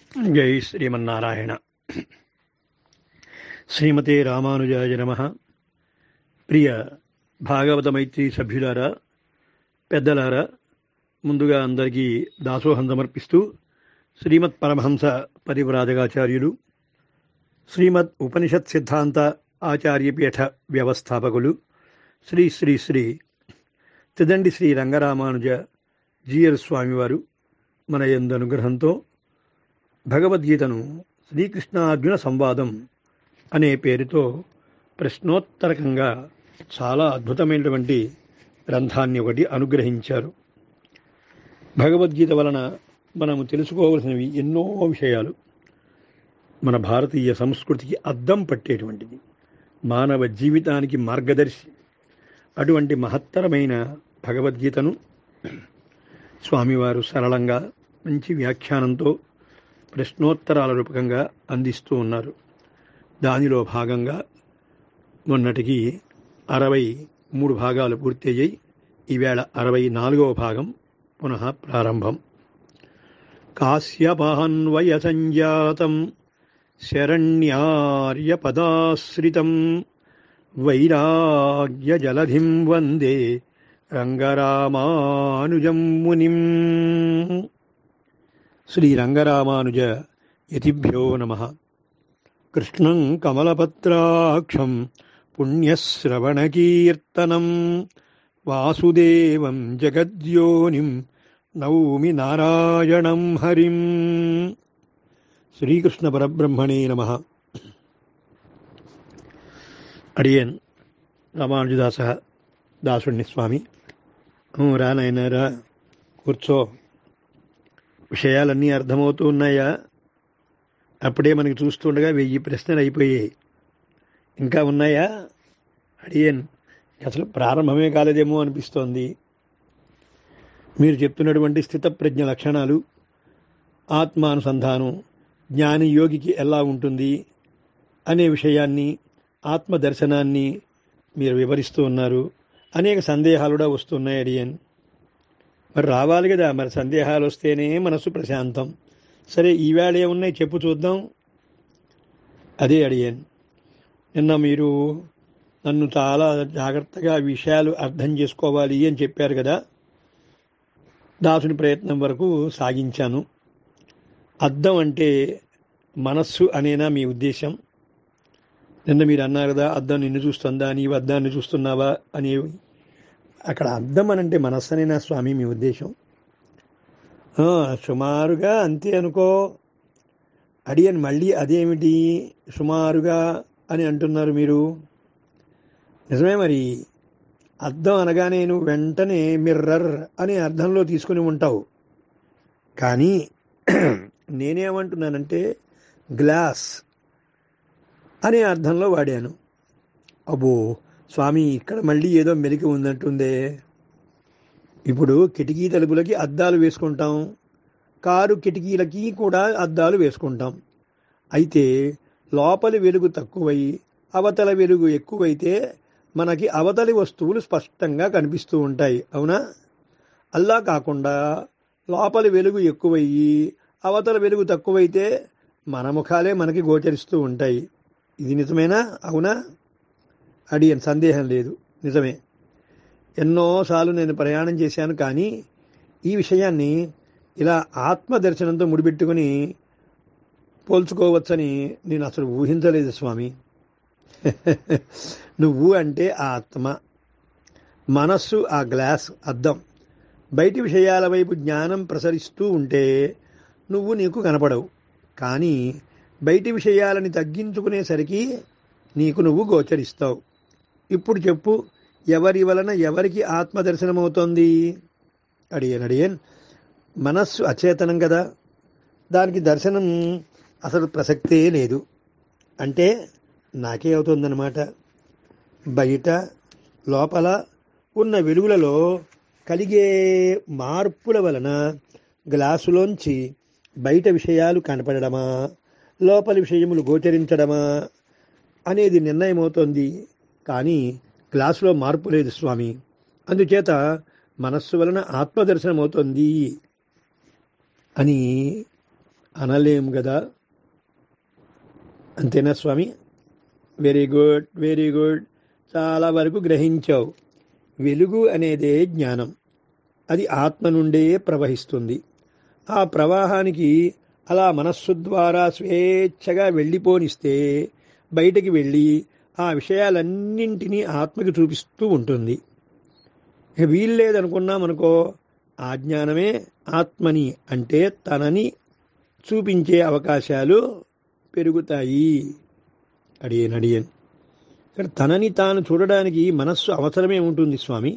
జై శ్రీమన్నారాయణ శ్రీమతే రామానుజాయ నమ ప్రియ భాగవత మైత్రి సభ్యులారా పెద్దలారా ముందుగా అందరికీ దాసోహం సమర్పిస్తూ శ్రీమత్ పరమహంస పరివ్రాజకాచార్యులు శ్రీమద్ ఉపనిషత్ సిద్ధాంత ఆచార్యపీఠ వ్యవస్థాపకులు శ్రీ శ్రీ శ్రీ తిదండి శ్రీ రంగరామానుజ జీఎల్ స్వామివారు మన ఎందు అనుగ్రహంతో భగవద్గీతను శ్రీకృష్ణార్జున సంవాదం అనే పేరుతో ప్రశ్నోత్తరకంగా చాలా అద్భుతమైనటువంటి గ్రంథాన్ని ఒకటి అనుగ్రహించారు భగవద్గీత వలన మనము తెలుసుకోవలసినవి ఎన్నో విషయాలు మన భారతీయ సంస్కృతికి అద్దం పట్టేటువంటిది మానవ జీవితానికి మార్గదర్శి అటువంటి మహత్తరమైన భగవద్గీతను స్వామివారు సరళంగా మంచి వ్యాఖ్యానంతో ప్రశ్నోత్తరాల రూపకంగా అందిస్తూ ఉన్నారు దానిలో భాగంగా మొన్నటికి అరవై మూడు భాగాలు పూర్తయ్యాయి ఈవేళ అరవై నాలుగవ భాగం పునః ప్రారంభం కాశ్యపాన్వయ సంజాతం శరణ్యార్యపదాశ్రితం వైరాగ్యజలధిం వందే రంగరామానుజం మునిం శ్రీరంగరామానుజ యతిభ్యో నమ కృష్ణం కమలపత్రాక్షం పుణ్యశ్రవణకీర్తనం వాసుదేవం జగద్యోనిం నౌమి నారాయణం హరిం శ్రీకృష్ణ పరబ్రహ్మణే నమ అడియన్ రామానుజదాస దాసుణ్ణి స్వామి రా నాయనా రా కూర్చో విషయాలన్నీ అర్థమవుతూ ఉన్నాయా అప్పుడే మనకి చూస్తుండగా వెయ్యి ప్రశ్నలు అయిపోయాయి ఇంకా ఉన్నాయా అడియన్ అసలు ప్రారంభమే కాలేదేమో అనిపిస్తోంది మీరు చెప్తున్నటువంటి స్థితప్రజ్ఞ లక్షణాలు ఆత్మానుసంధానం జ్ఞాని యోగికి ఎలా ఉంటుంది అనే విషయాన్ని ఆత్మ దర్శనాన్ని మీరు వివరిస్తూ ఉన్నారు అనేక సందేహాలు కూడా వస్తున్నాయి అడియన్ మరి రావాలి కదా మరి సందేహాలు వస్తేనే మనసు ప్రశాంతం సరే ఈవేళ ఏమున్నాయి చెప్పు చూద్దాం అదే అడిగాను నిన్న మీరు నన్ను చాలా జాగ్రత్తగా విషయాలు అర్థం చేసుకోవాలి అని చెప్పారు కదా దాసుని ప్రయత్నం వరకు సాగించాను అర్థం అంటే మనస్సు అనేనా మీ ఉద్దేశం నిన్న మీరు అన్నారు కదా అద్దం నిన్ను చూస్తుందా నీవు అద్దాన్ని చూస్తున్నావా అని అక్కడ అర్థం అని అంటే మనస్సు అనేనా స్వామి మీ ఉద్దేశం సుమారుగా అంతే అనుకో అడియన్ మళ్ళీ అదేమిటి సుమారుగా అని అంటున్నారు మీరు నిజమే మరి అర్థం అనగానే నువ్వు వెంటనే మిర్రర్ అనే అర్థంలో తీసుకుని ఉంటావు కానీ నేనేమంటున్నానంటే గ్లాస్ అనే అర్థంలో వాడాను అబ్బో స్వామి ఇక్కడ మళ్ళీ ఏదో మెలికి ఉందంటుందే ఇప్పుడు కిటికీ తలుపులకి అద్దాలు వేసుకుంటాం కారు కిటికీలకి కూడా అద్దాలు వేసుకుంటాం అయితే లోపలి వెలుగు తక్కువై అవతల వెలుగు ఎక్కువైతే మనకి అవతలి వస్తువులు స్పష్టంగా కనిపిస్తూ ఉంటాయి అవునా అల్లా కాకుండా లోపలి వెలుగు ఎక్కువయ్యి అవతల వెలుగు తక్కువైతే మన ముఖాలే మనకి గోచరిస్తూ ఉంటాయి ఇది నిజమేనా అవునా అడియన్ సందేహం లేదు నిజమే ఎన్నోసార్లు నేను ప్రయాణం చేశాను కానీ ఈ విషయాన్ని ఇలా ఆత్మదర్శనంతో ముడిపెట్టుకుని పోల్చుకోవచ్చని నేను అసలు ఊహించలేదు స్వామి నువ్వు అంటే ఆ ఆత్మ మనస్సు ఆ గ్లాస్ అద్దం బయటి విషయాల వైపు జ్ఞానం ప్రసరిస్తూ ఉంటే నువ్వు నీకు కనపడవు కానీ బయటి విషయాలని తగ్గించుకునేసరికి నీకు నువ్వు గోచరిస్తావు ఇప్పుడు చెప్పు ఎవరి వలన ఎవరికి ఆత్మదర్శనమవుతోంది అడియన్ అడియన్ మనస్సు అచేతనం కదా దానికి దర్శనం అసలు ప్రసక్తే లేదు అంటే నాకే అవుతుందన్నమాట బయట లోపల ఉన్న వెలుగులలో కలిగే మార్పుల వలన గ్లాసులోంచి బయట విషయాలు కనపడమా లోపలి విషయములు గోచరించడమా అనేది నిర్ణయం అవుతోంది కానీ గ్లాసులో మార్పు లేదు స్వామి అందుచేత మనస్సు వలన ఆత్మదర్శనం అవుతోంది అని అనలేం కదా అంతేనా Swami very good very good చాలా వరకు గ్రహించావు వెలుగు అనేదే జ్ఞానం అది ఆత్మ నుండే ప్రవహిస్తుంది ఆ ప్రవాహానికి అలా మనస్సు ద్వారా స్వేచ్ఛగా వెళ్ళిపోనిస్తే బయటికి వెళ్ళి ఆ విషయాలన్నింటినీ ఆత్మకి చూపిస్తూ ఉంటుంది ఇక వీల్లేదనుకున్నామనుకో ఆ జ్ఞానమే ఆత్మని అంటే తనని చూపించే అవకాశాలు పెరుగుతాయి అడియన్ అడియన్ ఇక్కడ తనని తాను చూడడానికి మనస్సు అవసరమే ఉంటుంది స్వామి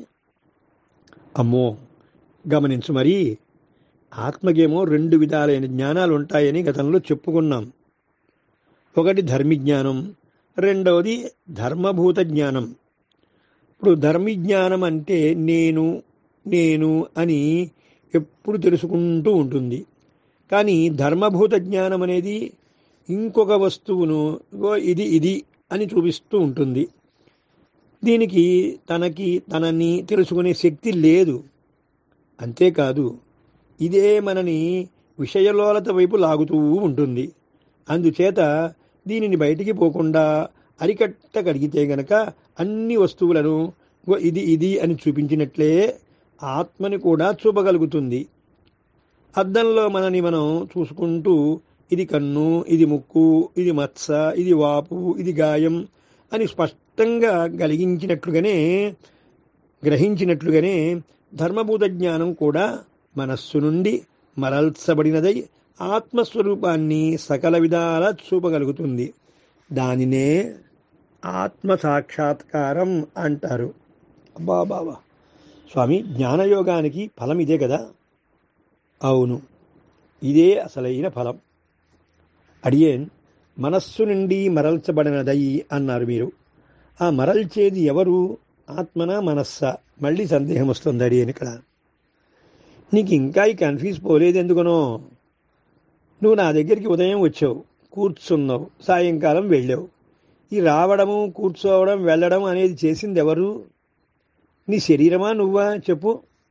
అమ్మో గమనించు మరి ఆత్మకేమో రెండు విధాలైన జ్ఞానాలు ఉంటాయని గతంలో చెప్పుకున్నాం ఒకటి ధర్మిజ్ఞానం రెండవది ధర్మభూత జ్ఞానం ఇప్పుడు ధర్మిజ్ఞానం అంటే నేను నేను అని ఎప్పుడు తెలుసుకుంటూ ఉంటుంది కానీ ధర్మభూత జ్ఞానం అనేది ఇంకొక వస్తువును "ఇగో ఇది ఇది అని చూపిస్తూ ఉంటుంది దీనికి తనకి తనని తెలుసుకునే శక్తి లేదు అంతేకాదు ఇదే మనని విషయలోలత వైపు లాగుతూ ఉంటుంది అందుచేత దీనిని బయటికి పోకుండా అరికట్టగలిగితే గనక అన్ని వస్తువులను "ఇగో ఇది ఇది అని చూపించినట్లే ఆత్మని కూడా చూపగలుగుతుంది అద్దంలో మనని మనం చూసుకుంటూ ఇది కన్ను ఇది ముక్కు ఇది మత్స ఇది వాపు ఇది గాయం అని స్పష్టంగా కలిగించినట్లుగానే గ్రహించినట్లుగానే ధర్మభూత జ్ఞానం కూడా మనస్సు నుండి మరల్చబడినదై ఆత్మస్వరూపాన్ని సకల విధాల చూపగలుగుతుంది దానినే ఆత్మ సాక్షాత్కారం అంటారు అబ్బా బాబా స్వామి జ్ఞానయోగానికి ఫలం ఇదే కదా అవును ఇదే అసలైన ఫలం అడియేన్ మనస్సు నుండి మరల్చబడినదై అన్నారు మీరు ఆ మరల్చేది ఎవరు ఆత్మన మనస్స మళ్ళీ సందేహం వస్తుంది అడియన్ ఇక్కడ నీకు ఇంకా ఈ కన్ఫ్యూజ్ పోలేదు ఎందుకనో నువ్వు నా దగ్గరికి ఉదయం వచ్చావు కూర్చున్నావు సాయంకాలం వెళ్ళావు ఈ రావడము కూర్చోవడం వెళ్ళడం అనేది చేసింది ఎవరు నీ శరీరమా నువ్వా చెప్పు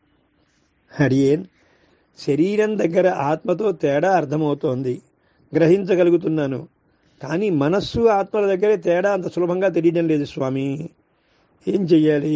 అడియేన్ శరీరం దగ్గర ఆత్మతో తేడా అర్థమవుతోంది గ్రహించగలుగుతున్నాను కానీ మనస్సు ఆత్మల దగ్గరే తేడా అంత సులభంగా తెలియడం లేదు స్వామి ఏం చెయ్యాలి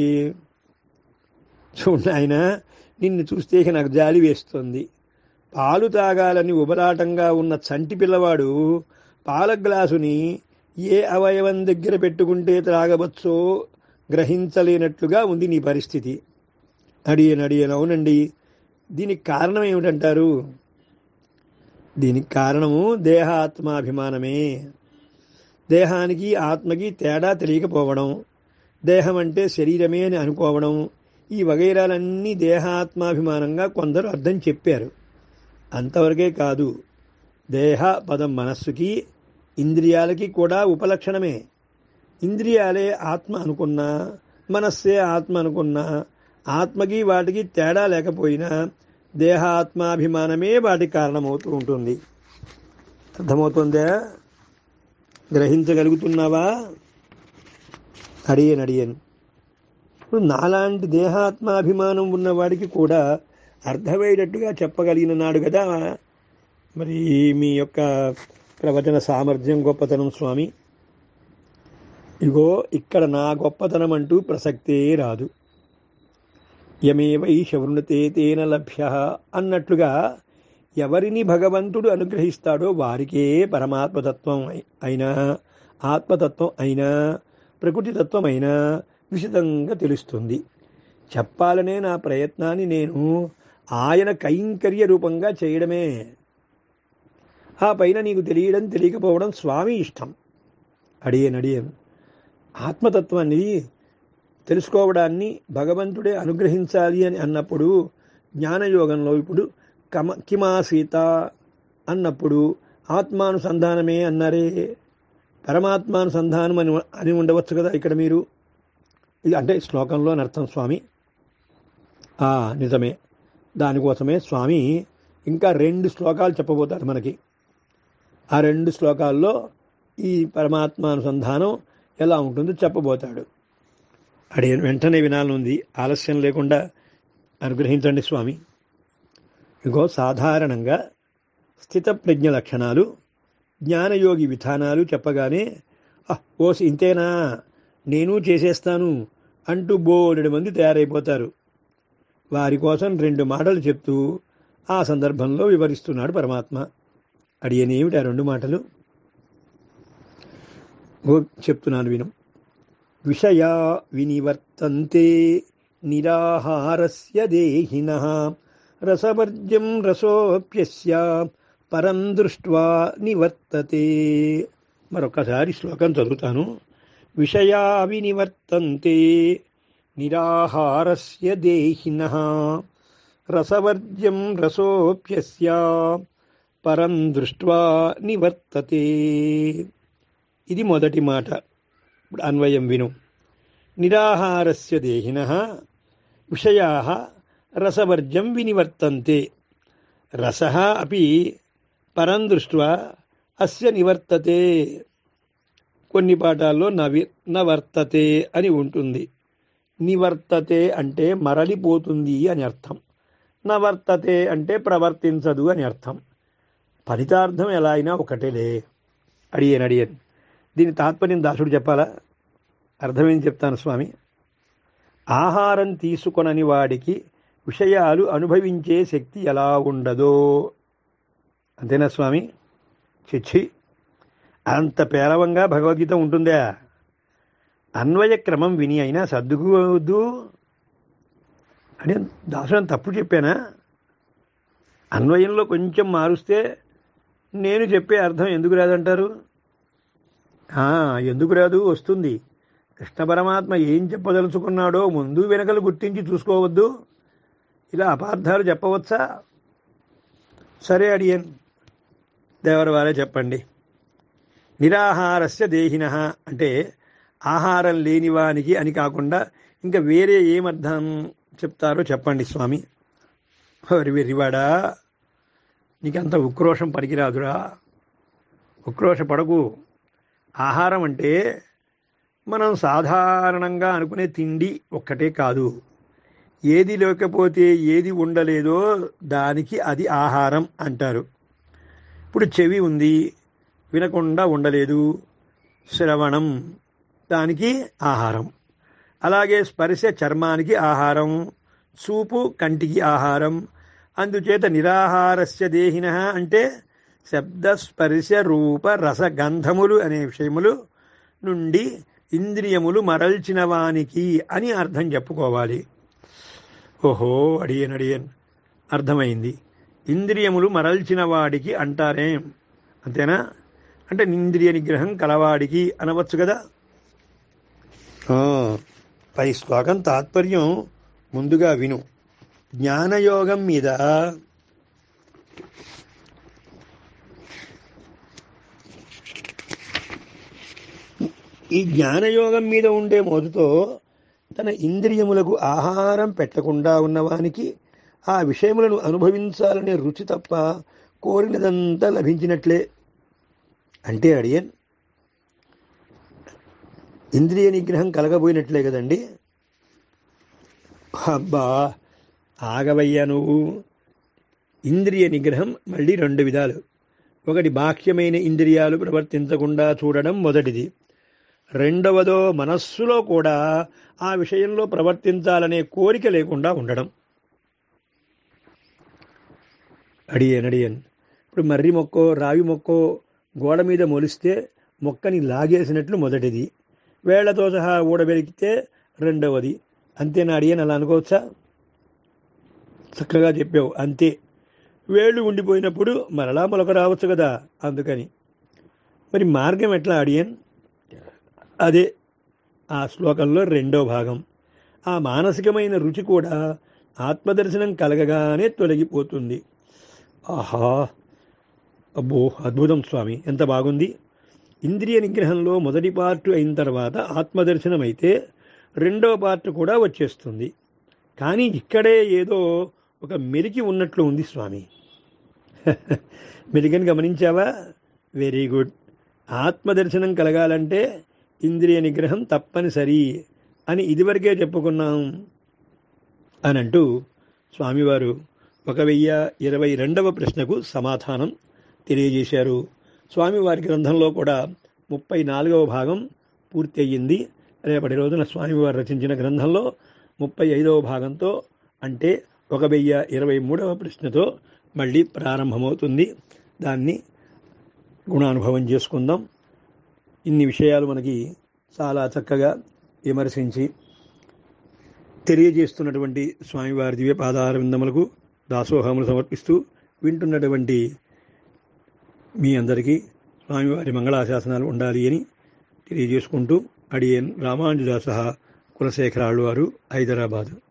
చూడు ఆయన నిన్ను చూస్తే ఇక నాకు జాలి వేస్తుంది పాలు తాగాలని ఉబలాటంగా ఉన్న చంటి పిల్లవాడు పాల గ్లాసుని ఏ అవయవం దగ్గర పెట్టుకుంటే త్రాగవచ్చో గ్రహించలేనట్లుగా ఉంది నీ పరిస్థితి అడియన్ అడియన్ అవునండి దీనికి కారణం ఏమిటంటారు దీనికి కారణము దేహాత్మాభిమానమే దేహానికి ఆత్మకి తేడా తెలియకపోవడం దేహం అంటే శరీరమే అని అనుకోవడం ఈ వగైరాలన్నీ దేహాత్మాభిమానంగా కొందరు అర్థం చెప్పారు అంతవరకే కాదు దేహ పదం మనస్సుకి ఇంద్రియాలకి కూడా ఉపలక్షణమే ఇంద్రియాలే ఆత్మ అనుకున్నా మనస్సే ఆత్మ అనుకున్నా ఆత్మకి వాటికి తేడా లేకపోయినా దేహాత్మాభిమానమే వాటికి కారణమవుతూ ఉంటుంది అర్థమవుతుందా గ్రహించగలుగుతున్నావా అడియన్ అడియన్ ఇప్పుడు నాలాంటి దేహాత్మాభిమానం ఉన్నవాడికి కూడా అర్థమయ్యేటట్టుగా చెప్పగలిగిన నాడు కదా మరి మీ యొక్క ప్రవచన సామర్థ్యం గొప్పతనం స్వామి ఇగో ఇక్కడ నా గొప్పతనం అంటూ ప్రసక్తే రాదు యమేవై శవృణతే తేన లభ్య అన్నట్లుగా ఎవరిని భగవంతుడు అనుగ్రహిస్తాడో వారికే పరమాత్మతత్వం అయినా ఆత్మతత్వం అయినా ప్రకృతితత్వం అయినా విశదంగా తెలుస్తుంది చెప్పాలనే నా ప్రయత్నాన్ని నేను ఆయన కైంకర్య రూపంగా చేయడమే ఆ పైన నీకు తెలియడం తెలియకపోవడం స్వామి ఇష్టం అడియన్ అడియన్ ఆత్మతత్వాన్ని తెలుసుకోవడాన్ని భగవంతుడే అనుగ్రహించాలి అని అన్నప్పుడు జ్ఞానయోగంలో ఇప్పుడు కమ కిమాసీత అన్నప్పుడు ఆత్మానుసంధానమే అన్నారే పరమాత్మానుసంధానం అని అని ఉండవచ్చు కదా ఇక్కడ మీరు ఇది అంటే శ్లోకంలో అర్థం స్వామి ఆ, నిజమే దానికోసమే స్వామి ఇంకా రెండు శ్లోకాలు చెప్పబోతారు మనకి ఆ రెండు శ్లోకాల్లో ఈ పరమాత్మానుసంధానం ఎలా ఉంటుందో చెప్పబోతాడు అడి వెంటనే వినాలనుంది ఆలస్యం లేకుండా అనుగ్రహించండి స్వామి ఇగో సాధారణంగా స్థితప్రజ్ఞ లక్షణాలు జ్ఞానయోగి విధానాలు చెప్పగానే "ఆహ్, ఓసి ఇంతేనా నేను చేసేస్తాను అంటూ బోలెడు మంది తయారైపోతారు వారి కోసం రెండు మాటలు చెప్తూ ఆ సందర్భంలో వివరిస్తున్నాడు పరమాత్మ అడియనేమిటి ఆ రెండు మాటలు ఓ చెప్తున్నాను విను విషయా వినివర్తంతే నిరాహారస్య దేహిన రసవర్జ్యం రసోప్యస్య పరం దృష్ట్వా నివర్తతే మరొకసారి శ్లోకం చదువుతాను విషయా వినివర్తంతే నిరాహారస్య దేహిన రసవర్జ్యం రసోప్యస్య పరం దృష్ట్వా నివర్తతే ఇది మొదటి మాట ఇప్పుడు అన్వయం విను నిరాహారస్య దేహిన విషయా రసవర్జ్యం వినివర్తంతే రస అపి పరం దృష్ట్వా అస్య నివర్తతే కొన్ని పాఠాల్లో నవి నవర్తతే అని ఉంటుంది నివర్తతే అంటే మరలిపోతుంది అని అర్థం నవర్తతే అంటే ప్రవర్తించదు అని అర్థం ఫలితార్థం ఎలా అయినా ఒకటేలే అడియన్ అడియన్ దీని తాత్పర్యం దాసుడు చెప్పాలా అర్థమేం చెప్తాను స్వామి ఆహారం తీసుకొనని వాడికి విషయాలు అనుభవించే శక్తి ఎలా ఉండదో అంతేనా స్వామి చిచ్చి అంత పేలవంగా భగవద్గీత ఉంటుందా అన్వయ క్రమం విని అయినా సర్దుకోవద్దు అంటే దాసుడు తప్పు చెప్పానా అన్వయంలో కొంచెం మారుస్తే నేను చెప్పే అర్థం ఎందుకు రాదంటారు ఆ, ఎందుకు రాదు వస్తుంది కృష్ణ పరమాత్మ ఏం చెప్పదలుచుకున్నాడో ముందు వెనకలు గుర్తించి చూసుకోవద్దు ఇలా అపార్థాలు చెప్పవచ్చా సరే అడియన్ దేవర వారే చెప్పండి నిరాహారస్య దేహిన అంటే ఆహారం లేనివానికి అని కాకుండా ఇంకా వేరే ఏమర్థం చెప్తారో చెప్పండి స్వామి హరి వెర్రివాడా నీకంత ఉక్రోషం పనికిరాదురా ఉక్రోష పడకు ఆహారం అంటే మనం సాధారణంగా అనుకునే తిండి ఒక్కటే కాదు ఏది లేకపోతే ఏది ఉండలేదో దానికి అది ఆహారం అంటారు ఇప్పుడు చెవి ఉంది వినకుండా ఉండలేదు శ్రవణం దానికి ఆహారం అలాగే స్పర్శ చర్మానికి ఆహారం చూపు కంటికి ఆహారం అందుచేత నిరాహారస్య దేహిన అంటే శబ్ద స్పర్శ రూప రస గంధములు అనే విషయములు నుండి ఇంద్రియములు మరల్చిన వానికి అని అర్థం చెప్పుకోవాలి ఓహో అడియన్ అడియన్ అర్థమైంది ఇంద్రియములు మరల్చిన వాడికి అంటారే అంతేనా అంటే ఇంద్రియ నిగ్రహం కలవాడికి అనవచ్చు కదా ఆ, పై శ్లోకం తాత్పర్యం ముందుగా విను జ్ఞానయోగం మీద ఈ జ్ఞానయోగం మీద ఉండే మోదుతో తన ఇంద్రియములకు ఆహారం పెట్టకుండా ఉన్నవానికి ఆ విషయములను అనుభవించాలనే రుచి తప్ప కోరినదంతా లభించినట్లే అంటే అడియన్ ఇంద్రియ నిగ్రహం కలగబోయినట్లే కదండి అబ్బా ఆగవయ్యా నువ్వు ఇంద్రియ నిగ్రహం మళ్ళీ రెండు విధాలు ఒకటి బాహ్యమైన ఇంద్రియాలు ప్రవర్తించకుండా చూడడం మొదటిది రెండవదో మనస్సులో కూడా ఆ విషయంలో ప్రవర్తించాలనే కోరిక లేకుండా ఉండడం అడియన్ అడియన్ ఇప్పుడు మర్రి మొక్కో రావి మొక్కో గోడ మీద మొలిస్తే మొక్కని లాగేసినట్లు మొదటిది వేళ్లతో సహా ఊడబెరికితే రెండవది అంతేనా అడియన్ అలా అనుకోవచ్చా చక్కగా చెప్పావు అంతే వేళ్ళు ఉండిపోయినప్పుడు మరలా మొలక రావచ్చు కదా అందుకని మరి మార్గం ఎట్లా అడియన్ అదే ఆ శ్లోకంలో రెండో భాగం ఆ మానసికమైన రుచి కూడా ఆత్మదర్శనం కలగగానే తొలగిపోతుంది ఆహా అబ్బో అద్భుతం స్వామి ఎంత బాగుంది ఇంద్రియ నిగ్రహంలో మొదటి పార్ట్ అయిన తర్వాత ఆత్మదర్శనం అయితే రెండో పార్ట్ కూడా వచ్చేస్తుంది కానీ ఇక్కడే ఏదో ఒక మెలికి ఉన్నట్లు ఉంది స్వామి మెలికని గమనించావా వెరీ గుడ్ ఆత్మదర్శనం కలగాలంటే ఇంద్రియ నిగ్రహం తప్పనిసరి అని ఇదివరకే చెప్పుకున్నాం అని అంటూ స్వామివారు ఒక వెయ్యి ఇరవై రెండవ ప్రశ్నకు సమాధానం తెలియజేశారు స్వామివారి గ్రంథంలో కూడా ముప్పై నాలుగవ భాగం పూర్తి అయ్యింది రేపటి రోజున స్వామివారు రచించిన గ్రంథంలో ముప్పై ఐదవ భాగంతో అంటే ఒక వెయ్యి ఇరవై మూడవ ప్రశ్నతో మళ్ళీ ప్రారంభమవుతుంది దాన్ని గుణానుభవం చేసుకుందాం ఇన్ని విషయాలు మనకి చాలా చక్కగా విమర్శించి తెలియజేస్తున్నటువంటి స్వామివారి దివ్య పాదార విందములకు దాసోహములు సమర్పిస్తూ వింటున్నటువంటి మీ అందరికీ స్వామివారి మంగళాశాసనాలు ఉండాలి అని తెలియజేసుకుంటూ అడియన్ రామానుజదాస కులశేఖరాళ్ళు వారు హైదరాబాదు